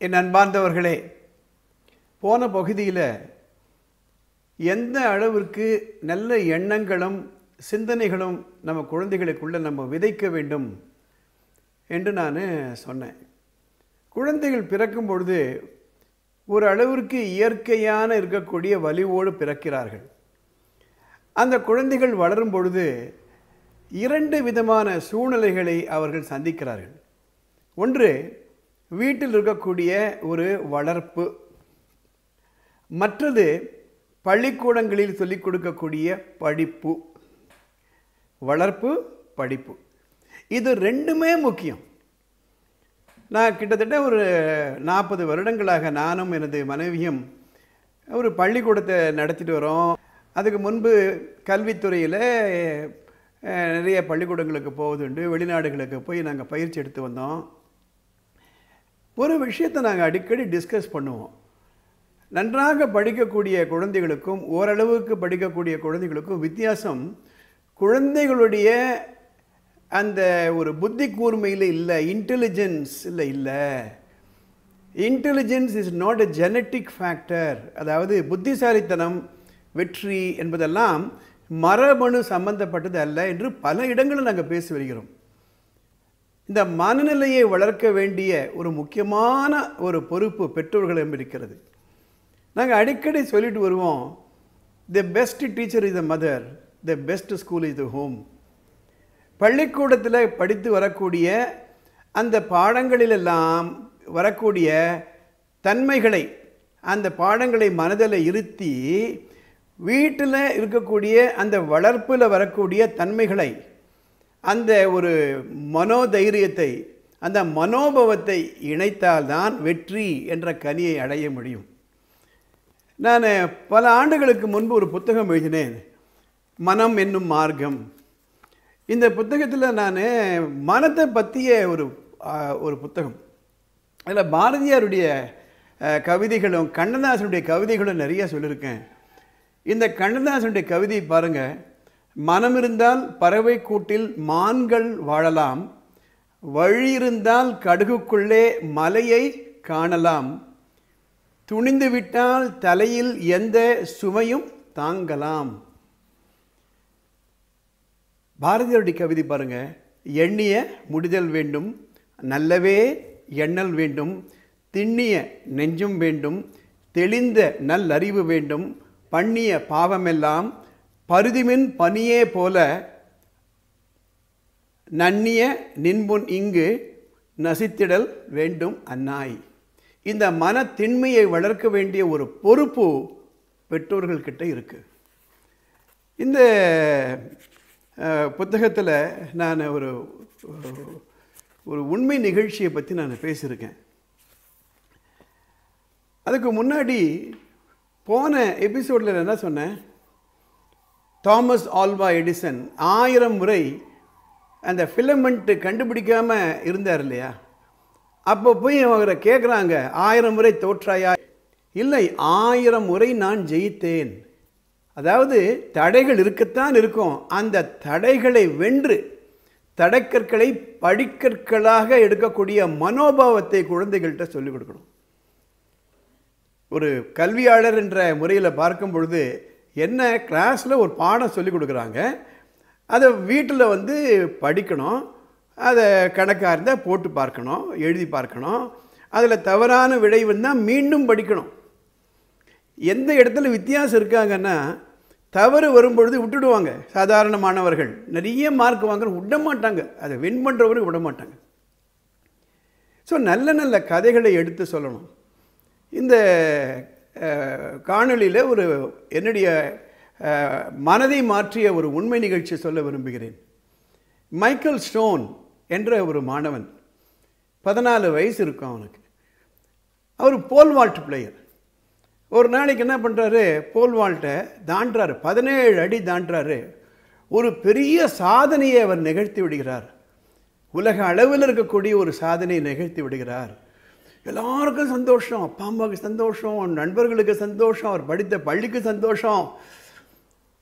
என் அன்பார்ந்தவர்களே போன பகுதியில் எந்த அளவிற்கு நல்ல எண்ணங்களும் சிந்தனைகளும் நம்ம குழந்தைகளுக்குள்ள நம்ம விதைக்க வேண்டும் என்று நான் சொன்னேன் குழந்தைகள் பிறக்கும் பொழுது ஒரு அளவிற்கு இயற்கையான இருக்கக்கூடிய வலிவோடு பிறக்கிறார்கள் அந்த குழந்தைகள் வளரும் பொழுது இரண்டு விதமான சூழ்நிலைகளை அவர்கள் சந்திக்கிறார்கள் ஒன்று வீட்டில் இருக்கக்கூடிய ஒரு வளர்ப்பு மற்றது பள்ளிக்கூடங்களில் சொல்லிக் கொடுக்கக்கூடிய படிப்பு வளர்ப்பு படிப்பு இது ரெண்டுமே முக்கியம் நான் கிட்டத்தட்ட ஒரு நாற்பது வருடங்களாக நானும் எனது மனைவியும் ஒரு பள்ளிக்கூடத்தை நடத்திட்டு வரோம் அதுக்கு முன்பு கல்வித்துறையில் அஹ், நிறைய பள்ளிக்கூடங்களுக்கு போவதுண்டு வெளிநாடுகளுக்கு போய் நாங்கள் பயிற்சி எடுத்து வந்தோம் ஒரு விஷயத்தை நாங்கள் அடிக்கடி டிஸ்கஸ் பண்ணுவோம் நன்றாக படிக்கக்கூடிய குழந்தைகளுக்கும் ஓரளவுக்கு படிக்கக்கூடிய குழந்தைகளுக்கும் வித்தியாசம் குழந்தைகளுடைய அந்த ஒரு புத்தி கூர்மையில் இல்லை இன்டெலிஜென்ஸ் இல்லை இல்லை intelligence is not a genetic factor அதாவது புத்திசாலித்தனம் வெற்றி என்பதெல்லாம் மரபணு சம்பந்தப்பட்டது அல்ல என்று பல இடங்களில் நாங்கள் பேசி வருகிறோம் இந்த மனநிலையை வளர்க்க வேண்டிய ஒரு முக்கியமான ஒரு பொறுப்பு பெற்றோர்களிடம் இருக்கிறது நாங்கள் அடிக்கடி சொல்லிட்டு வருவோம் the best teacher is the mother the best school is the home பள்ளிக்கூடத்தில் படித்து வரக்கூடிய அந்த பாடங்களிலெல்லாம் வரக்கூடிய தன்மைகளை அந்த பாடங்களை மனதில் இருத்தி வீட்டில் இருக்கக்கூடிய அந்த வளர்ப்பில் வரக்கூடிய தன்மைகளை அந்த ஒரு மனோதைரியத்தை அந்த மனோபவத்தை இணைத்தால்தான் வெற்றி என்ற கனியை அடைய முடியும் நான் பல ஆண்டுகளுக்கு முன்பு ஒரு புத்தகம் எழுதினேன் மனம் என்னும் மார்க்கம் இந்த புத்தகத்தில் நான் மனத்தை பற்றிய ஒரு ஆ, ஒரு புத்தகம் அதில் பாரதியாருடைய அஹ், கவிதைகளும் கண்ணதாசனுடைய கவிதைகளும் நிறைய சொல்லியிருக்கேன் இந்த கண்ணதாசனுடைய கவிதை பாருங்கள் மனம் இருந்தால் பறவை கூட்டில் மான்கள் வாழலாம் வழி இருந்தால் கடுகுக்குள்ளே மலையை காணலாம் துணிந்து விட்டால் தலையில் எந்த சுமையும் தாங்கலாம் பாரதியாருடைய கவிதை பாருங்க எண்ணிய முடிதல் வேண்டும் நல்லவே எண்ணல் வேண்டும் திண்ணிய நெஞ்சும் வேண்டும் தெளிந்த நல்லறிவு வேண்டும் பண்ணிய பாவமெல்லாம் பருதிமின் பனியே போல நன்னிய நின்புன் இங்கு நசித்திடல் வேண்டும் அன்னாய் இந்த மன திண்மையை வளர்க்க வேண்டிய ஒரு பொறுப்பு பெற்றோர்கள்கிட்ட இருக்கு இந்த புத்தகத்தில் நான் ஒரு ஒரு உண்மை நிகழ்ச்சியை பற்றி நான் பேசியிருக்கேன் அதுக்கு முன்னாடி போன எபிசோடில் என்ன சொன்னேன் தாமஸ் ஆல்வா எடிசன் ஆயிரம் முறை அந்த ஃபிலமெண்ட்டு கண்டுபிடிக்காம இருந்தார் இல்லையா அப்போ போய் அவரை கேட்குறாங்க ஆயிரம் முறை தோற்றாயா இல்லை ஆயிரம் முறை நான் ஜெயித்தேன் அதாவது தடைகள் இருக்கத்தான் இருக்கும் அந்த தடைகளை வென்று தடைக்கற்களை படிக்கற்களாக எடுக்கக்கூடிய மனோபாவத்தை குழந்தைகள்கிட்ட சொல்லிக் கொடுக்கணும் ஒரு கல்வியாளர் என்ற முறையில் பார்க்கும் பொழுது என்ன கிளாஸில் ஒரு பாடம் சொல்லி கொடுக்குறாங்க அதை வீட்டில் வந்து படிக்கணும் அதை கணக்காக இருந்தால் போட்டு பார்க்கணும் எழுதி பார்க்கணும் அதில் தவறான விடை வந்தால் மீண்டும் படிக்கணும் எந்த இடத்துல வித்தியாசம் இருக்காங்கன்னா தவறு வரும்பொழுது விட்டுடுவாங்க சாதாரண மாணவர்கள் நிறைய மார்க் வாங்குற விட மாட்டாங்க அதை வின் பண்ணுறவருக்கு விட மாட்டாங்க ஸோ நல்ல நல்ல கதைகளை எடுத்து சொல்லணும் இந்த காணொளியில் ஒரு என்னுடைய அஹ், மனதை மாற்றிய ஒரு உண்மை நிகழ்ச்சி சொல்ல விரும்புகிறேன் மைக்கேல் ஸ்டோன் என்ற ஒரு மாணவன் பதினாலு வயசு இருக்கும் அவனுக்கு அவர் போல் வால்ட் பிளேயர் ஒரு நாளைக்கு என்ன பண்ணுறாரு போல் வால்ட்டை தாண்டுறாரு பதினேழு அடி தாண்டுறாரு ஒரு பெரிய சாதனையை அவர் நிகழ்த்தி விடுகிறார் உலக அளவில் இருக்கக்கூடிய ஒரு சாதனையை நிகழ்த்தி விடுகிறார் எல்லாருக்கும் சந்தோஷம் அப்பா அம்மாவுக்கு சந்தோஷம் நண்பர்களுக்கு சந்தோஷம் அவர் படித்த பள்ளிக்கு சந்தோஷம்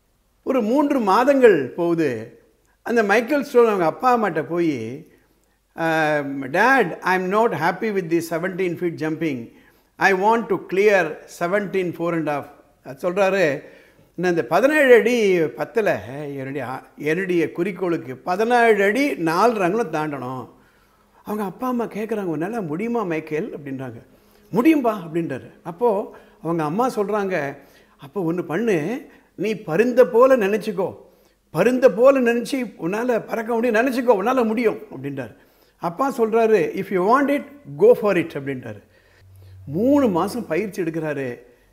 ஒரு மூன்று மாதங்கள் போகுது அந்த மைக்கேல் ஸ்டோன் அவங்க அப்பா அம்மாட்ட போய் dad I am not happy with the seventeen feet jumping I want to clear seventeen four and half சொல்கிறாரு நான் இந்த பதினேழு அடி பத்தில் என்னுடைய ஆ- என்னுடைய குறிக்கோளுக்கு பதினேழு அடி நாலு ரங்களும் தாண்டணும் அவங்க அப்பா அம்மா கேட்குறாங்க உன்னால் முடியுமா மைக்கேல் அப்படின்றாங்க முடியும்பா அப்படின்றாரு அப்போது அவங்க அம்மா சொல்கிறாங்க அப்போ ஒன்று பண்ணு நீ பருந்த போல நினச்சிக்கோ பருந்த போல நினச்சி உன்னால் பறக்க முடியும் நினச்சிக்கோ உன்னால் முடியும் அப்படின்றாரு அப்பா சொல்கிறாரு if you want it go for it அப்படின்றாரு மூணு மாதம் பயிற்சி எடுக்கிறாரு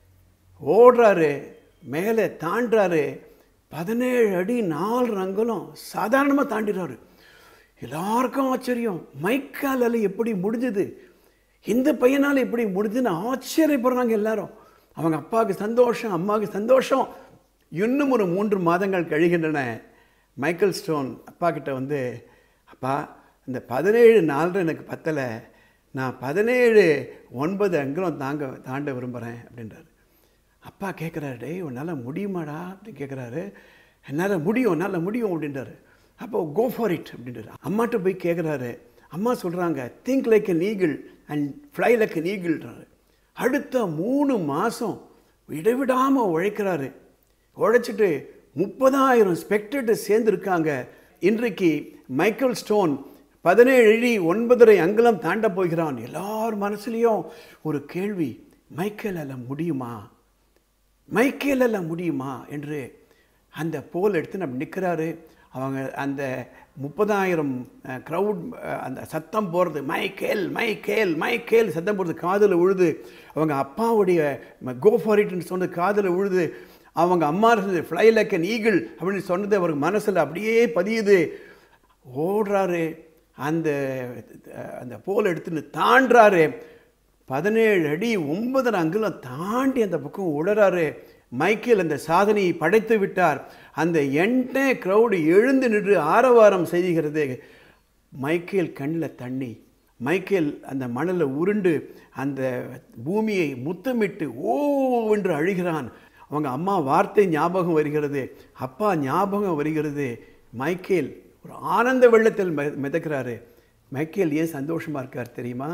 ஓடுறாரு மேலே தாண்டுறாரு பதினேழு அடி நாலு ரங்கலும் சாதாரணமாக தாண்டிடுறாரு எல்லாருக்கும் ஆச்சரியம் மைக்காலால் எப்படி முடிஞ்சது இந்த பையனால் எப்படி முடிஞ்சுன்னு ஆச்சரியப்படுறாங்க எல்லாரும் அவங்க அப்பாவுக்கு சந்தோஷம் அம்மாவுக்கு சந்தோஷம் இன்னும் ஒரு மூன்று மாதங்கள் கழிகின்றன மைக்கேல் ஸ்டோன் அப்பா கிட்ட வந்து அப்பா இந்த பதினேழு நாலு எனக்கு பத்தலை நான் பதினேழு ஒன்பது அங்குலம் தாங்க தாண்ட விரும்புகிறேன் அப்படின்றாரு அப்பா கேட்குறாரு டேய் உன்னால் முடியுமாடா அப்படின்னு கேட்குறாரு என்னால் முடியும் என்னால் முடியும் அப்படின்றாரு அப்போ கோ ஃபார் இட் அப்படின்றாரு அம்மாட்ட போய் கேட்குறாரு அம்மா சொல்கிறாங்க think like an eagle and fly like an eagleன்றாரு அடுத்த மூணு மாதம் இடைவிடாமல் உழைக்கிறாரு உழைச்சிட்டு முப்பதாயிரம் ஸ்பெக்டேட்டர் சேர்ந்துருக்காங்க இன்றைக்கு மைக்கேல் ஸ்டோன் பதினேழு அடி ஒன்பதரை அங்குலம் தாண்ட போகிறான் எல்லார் மனசுலேயும் ஒரு கேள்வி மைக்கேலால் முடியுமா மைக்கேலால் முடியுமா என்று அந்த போல் எடுத்து நம்ம நிற்கிறாரு அவங்க அந்த முப்பதாயிரம் க்ரௌட் அந்த சத்தம் போகிறது மைக்கேல் மைக்கேல் மைக்கேல் சத்தம் போடுறது காதில் உழுது அவங்க அப்பாவுடைய கோ ஃபார் இட்னு சொன்னது காதில் உழுது அவங்க அம்மா இருந்தது ஃப்ளை லைக் அன் ஈகிள் அப்படின்னு சொன்னது அவருக்கு மனசில் அப்படியே பதியுது ஓடுறாரு அந்த அந்த போல் எடுத்துன்னு தாண்டுறாரு பதினேழு அடி ஒன்பதரை அங்குலம் தாண்டி அந்த பக்கம் உளறாரு மைக்கேல் அந்த சாதனையை படைத்து விட்டார் அந்த எண்டே க்ரௌடு எழுந்து நின்று ஆரவாரம் செய்கிறது மைக்கேல் கண்ணில் தண்ணி மைக்கேல் அந்த மணலை உருண்டு அந்த பூமியை முத்தமிட்டு ஓ என்று அழுகிறான் அவங்க அம்மா வார்த்தை ஞாபகம் வருகிறது அப்பா ஞாபகம் வருகிறது மைக்கேல் ஒரு ஆனந்த வெள்ளத்தில் மித மிதக்கிறாரு மைக்கேல் ஏன் சந்தோஷமாக இருக்கார் தெரியுமா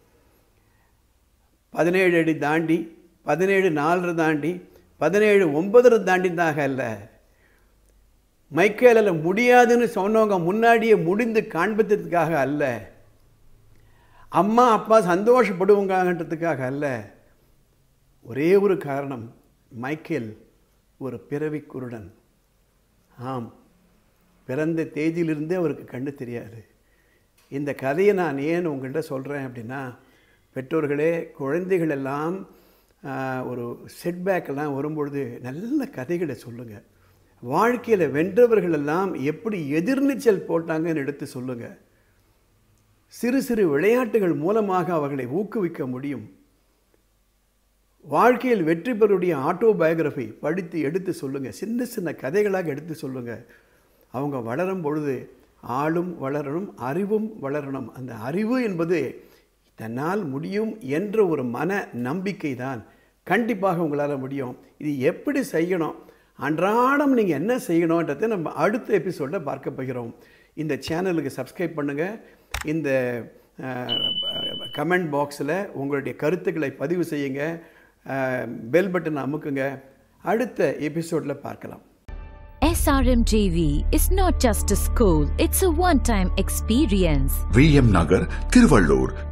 பதினேழு அடி தாண்டி பதினேழு நாலரை தாண்டி பதினேழு ஒன்பதரை தாண்டிதாக அல்ல மைக்கேலில் முடியாதுன்னு சொன்னவங்க முன்னாடியே முடிந்து காண்பித்ததுக்காக அல்ல அம்மா அப்பா சந்தோஷப்படுவாங்கன்றதுக்காக அல்ல ஒரே ஒரு காரணம் மைக்கேல் ஒரு பிறவி குருடன் ஆம் பிறந்த தேதியிலிருந்தே அவருக்கு கண்ணு தெரியாது இந்த கதையை நான் ஏன் உங்கள்கிட்ட சொல்கிறேன் அப்படின்னா பெற்றோர்களே குழந்தைகள் எல்லாம் ஆஹ், ஒரு செட்பேக்கெல்லாம் வரும்பொழுது நல்ல கதைகளை சொல்லுங்கள் வாழ்க்கையில் வென்றவர்கள் எல்லாம் எப்படி எதிர்நீச்சல் போட்டாங்கன்னு எடுத்து சொல்லுங்கள் சிறு சிறு விளையாட்டுகள் மூலமாக அவர்களை ஊக்குவிக்க முடியும் வாழ்க்கையில் வெற்றி பெறக்கூடிய ஆட்டோபயோகிராஃபி படித்து எடுத்து சொல்லுங்கள் சின்ன சின்ன கதைகளாக எடுத்து சொல்லுங்கள் அவங்க வளரும் பொழுது ஆளும் வளரணும் அறிவும் வளரணும் அந்த அறிவு என்பது தன்னால் முடியும் என்ற ஒரு மன நம்பிக்கை தான் கண்டிப்பாக உங்களால் முடியும் இது எப்படி செய்யணும் அன்றாடம் நீங்கள் என்ன செய்யணுன்றதை நம்ம அடுத்த எபிசோடில் பார்க்க போகிறோம் இந்த சேனலுக்கு சப்ஸ்கிரைப் பண்ணுங்கள் இந்த கமெண்ட் பாக்ஸில் உங்களுடைய கருத்துக்களை பதிவு செய்யுங்க பெல் பட்டன் அமுக்குங்க அடுத்த எபிசோடில் பார்க்கலாம் SRMJV is not just a school, it's a one time experience. V M Nagar Tiruvallur